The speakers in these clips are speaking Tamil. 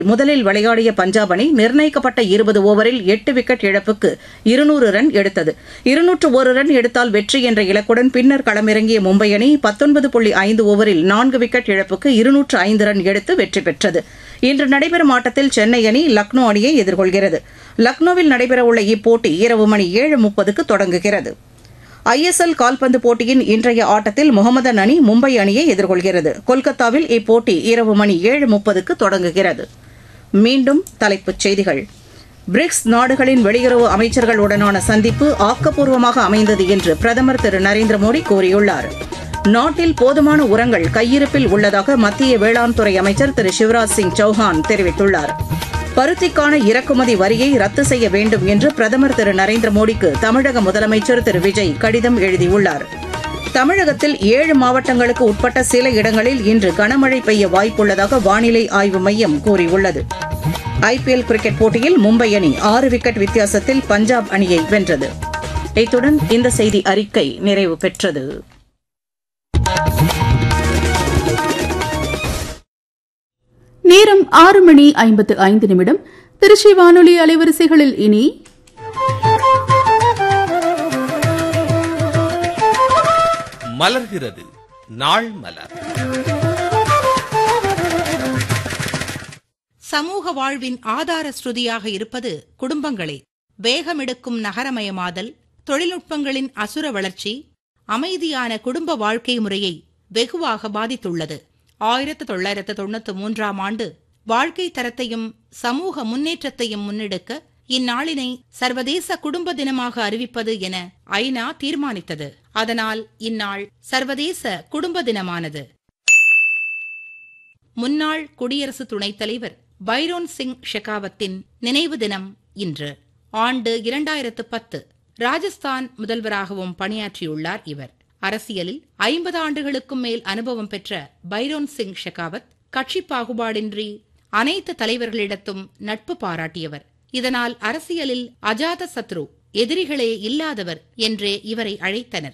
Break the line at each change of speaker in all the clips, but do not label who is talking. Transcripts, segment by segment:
முதலில் விளையாடிய பஞ்சாப் அணி நிர்ணயிக்கப்பட்ட இருபது ஓவரில் எட்டு விக்கெட் இழப்புக்கு இருநூறு ரன் எடுத்தது இருநூற்று ஒரு ரன் எடுத்தால் வெற்றி என்ற இலக்குடன் பின்னர் களமிறங்கிய மும்பை அணி பத்தொன்பது புள்ளி ஐந்து ஓவரில் நான்கு விக்கெட் இழப்புக்கு இருநூற்று ஐந்து ரன் எடுத்து வெற்றி பெற்றது இன்று நடைபெறும் ஆட்டத்தில் சென்னை அணி லக்னோ அணியை எதிர்கொள்கிறது லக்னோவில் நடைபெறவுள்ள இப்போட்டி இரவு மணி ஏழு முப்பதுக்கு தொடங்குகிறது ஐஎஸ்எல் கால்பந்து போட்டியின் இன்றைய ஆட்டத்தில் முகமதன் அணி மும்பை அணியை எதிர்கொள்கிறது கொல்கத்தாவில் இப்போட்டி இரவு மணி ஏழு முப்பதுக்கு தொடங்குகிறது மீண்டும் தலைப்புச் செய்திகள் பிரிக்ஸ் நாடுகளின் வெளியுறவு அமைச்சர்களுடனான சந்திப்பு ஆக்கப்பூர்வமாக அமைந்தது என்று பிரதமர் திரு நரேந்திர மோடி கூறியுள்ளார் நாட்டில் போதுமான உரங்கள் கையிருப்பில் உள்ளதாக மத்திய வேளாண் துறை அமைச்சர் திரு சிவராஜ் சிங் சௌஹான் தெரிவித்துள்ளார் பருத்திக்கான இறக்குமதி வரியை ரத்து செய்ய வேண்டும் என்று பிரதமர் திரு நரேந்திர மோடிக்கு தமிழக முதலமைச்சர் திரு விஜய் கடிதம் எழுதியுள்ளார் தமிழகத்தில் ஏழு மாவட்டங்களுக்கு உட்பட்ட சில இடங்களில் இன்று கனமழை பெய்ய வாய்ப்புள்ளதாக வானிலை ஆய்வு மையம் கூறியுள்ளது ஐபிஎல் கிரிக்கெட் போட்டியில் மும்பை அணி ஆறு விக்கெட் வித்தியாசத்தில் பஞ்சாப் அணியை வென்றது இத்துடன் இந்த செய்தி அறிக்கை நிறைவு பெற்றது
நேரம் ஆறு மணி ஐம்பத்து ஐந்து நிமிடம் திருச்சி வானொலி அலைவரிசைகளில் இனி
மலர்கிறது நாள் மலர்
சமூக வாழ்வின் ஆதார ஸ்ருதியாக இருப்பது குடும்பங்களே வேகமெடுக்கும் நகரமயமாதல் தொழில்நுட்பங்களின் அசுர வளர்ச்சி அமைதியான குடும்ப வாழ்க்கை முறையை வெகுவாக பாதித்துள்ளது ஆயிரத்து தொள்ளாயிரத்து தொண்ணூத்தி மூன்றாம் ஆண்டு வாழ்க்கை தரத்தையும் சமூக முன்னேற்றத்தையும் முன்னெடுக்க இந்நாளினை சர்வதேச குடும்ப தினமாக அறிவிப்பது என ஐநா தீர்மானித்தது அதனால் இந்நாள் சர்வதேச குடும்ப தினமானது முன்னாள் குடியரசு துணைத் தலைவர் பைரோன் சிங் ஷெகாவத்தின் நினைவு தினம் இன்று ஆண்டு இரண்டாயிரத்து பத்து ராஜஸ்தான் முதல்வராகவும் பணியாற்றியுள்ளார் இவர் அரசியலில் ஐம்பது ஆண்டுகளுக்கும் மேல் அனுபவம் பெற்ற பைரோன் சிங் ஷெகாவத் கட்சி பாகுபாடின்றி அனைத்து தலைவர்களிடத்தும் நட்பு பாராட்டியவர் இதனால் அரசியலில் அஜாத சத்ரு எதிரிகளே இல்லாதவர் என்றே இவரை அழைத்தனர்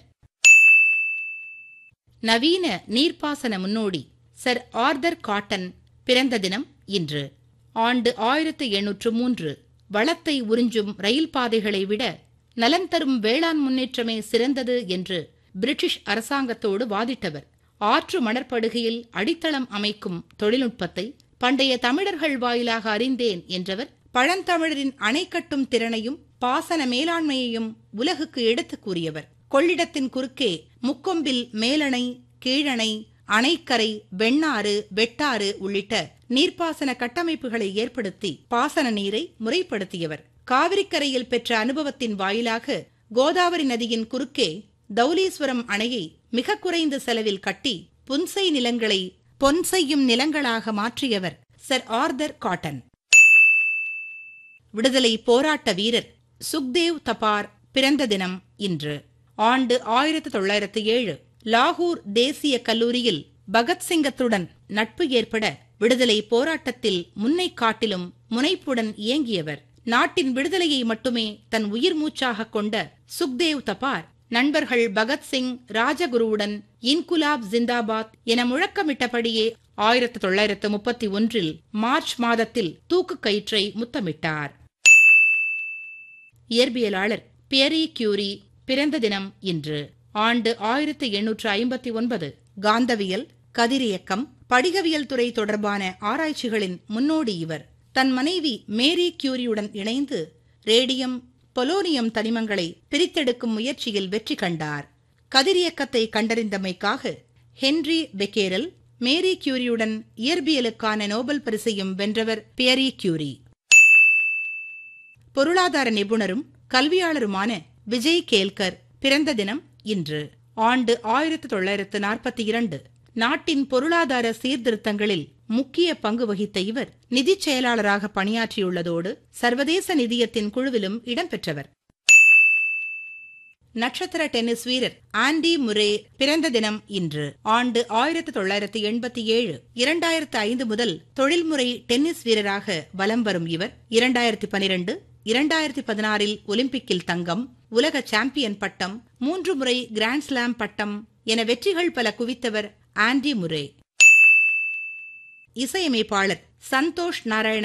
நவீன நீர்ப்பாசன முன்னோடி சர் ஆர்தர் காட்டன் பிறந்த தினம் இன்று ஆண்டு ஆயிரத்து எண்ணூற்று மூன்று வளத்தை உறிஞ்சும் ரயில் பாதைகளை விட நலன் தரும் வேளாண் முன்னேற்றமே சிறந்தது என்று பிரிட்டிஷ் அரசாங்கத்தோடு வாதிட்டவர் ஆற்று மணற்படுகையில் அடித்தளம் அமைக்கும் தொழில்நுட்பத்தை பண்டைய தமிழர்கள் வாயிலாக அறிந்தேன் என்றவர் பழந்தமிழரின் அணை கட்டும் திறனையும் பாசன மேலாண்மையையும் உலகுக்கு எடுத்துக் கூறியவர் கொள்ளிடத்தின் குறுக்கே முக்கொம்பில் மேலணை கீழணை அணைக்கரை வெண்ணாறு வெட்டாறு உள்ளிட்ட நீர்ப்பாசன கட்டமைப்புகளை ஏற்படுத்தி பாசன நீரை முறைப்படுத்தியவர் காவிரிக்கரையில் பெற்ற அனுபவத்தின் வாயிலாக கோதாவரி நதியின் குறுக்கே தௌலீஸ்வரம் அணையை மிக குறைந்த செலவில் கட்டி புன்சை நிலங்களை பொன் செய்யும் நிலங்களாக மாற்றியவர் சர் ஆர்தர் காட்டன் விடுதலை போராட்ட வீரர் சுக்தேவ் தபார் பிறந்த தினம் இன்று ஆண்டு ஆயிரத்து தொள்ளாயிரத்து ஏழு லாகூர் தேசிய கல்லூரியில் பகத்சிங்கத்துடன் நட்பு ஏற்பட விடுதலை போராட்டத்தில் முன்னை காட்டிலும் முனைப்புடன் இயங்கியவர் நாட்டின் விடுதலையை மட்டுமே தன் உயிர் மூச்சாக கொண்ட சுக்தேவ் தபார் நண்பர்கள் பகத்சிங் ராஜகுருவுடன் இன்குலாப் ஜிந்தாபாத் என முழக்கமிட்டபடியே ஆயிரத்து தொள்ளாயிரத்து முப்பத்தி ஒன்றில் மார்ச் மாதத்தில் தூக்கு கயிற்றை முத்தமிட்டார் இயற்பியலாளர் பியரி கியூரி பிறந்த தினம் இன்று ஆண்டு ஆயிரத்து எண்ணூற்று ஐம்பத்தி ஒன்பது காந்தவியல் கதிரியக்கம் படிகவியல் துறை தொடர்பான ஆராய்ச்சிகளின் முன்னோடி இவர் தன் மனைவி மேரி கியூரியுடன் இணைந்து ரேடியம் பொலோனியம் தனிமங்களை பிரித்தெடுக்கும் முயற்சியில் வெற்றி கண்டார் கதிரியக்கத்தை கண்டறிந்தமைக்காக ஹென்றி பெக்கேரல் மேரி கியூரியுடன் இயற்பியலுக்கான நோபல் பரிசையும் வென்றவர் பியரி கியூரி பொருளாதார நிபுணரும் கல்வியாளருமான விஜய் கேல்கர் பிறந்த தினம் இன்று ஆண்டு ஆயிரத்து தொள்ளாயிரத்து நாற்பத்தி இரண்டு நாட்டின் பொருளாதார சீர்திருத்தங்களில் முக்கிய பங்கு வகித்த இவர் நிதிச் செயலாளராக பணியாற்றியுள்ளதோடு சர்வதேச நிதியத்தின் குழுவிலும் இடம்பெற்றவர் நட்சத்திர டென்னிஸ் வீரர் ஆண்டி முரே பிறந்த தினம் இன்று ஆண்டு ஆயிரத்து தொள்ளாயிரத்து எண்பத்தி ஏழு இரண்டாயிரத்து ஐந்து முதல் தொழில்முறை டென்னிஸ் வீரராக வலம் வரும் இவர் இரண்டாயிரத்தி பனிரெண்டு இரண்டாயிரத்தி பதினாறில் ஒலிம்பிக்கில் தங்கம் உலக சாம்பியன் பட்டம் மூன்று முறை கிராண்ட்ஸ்லாம் பட்டம் என வெற்றிகள் பல குவித்தவர் ஆண்டி முரே இசையமைப்பாளர் சந்தோஷ் நாராயண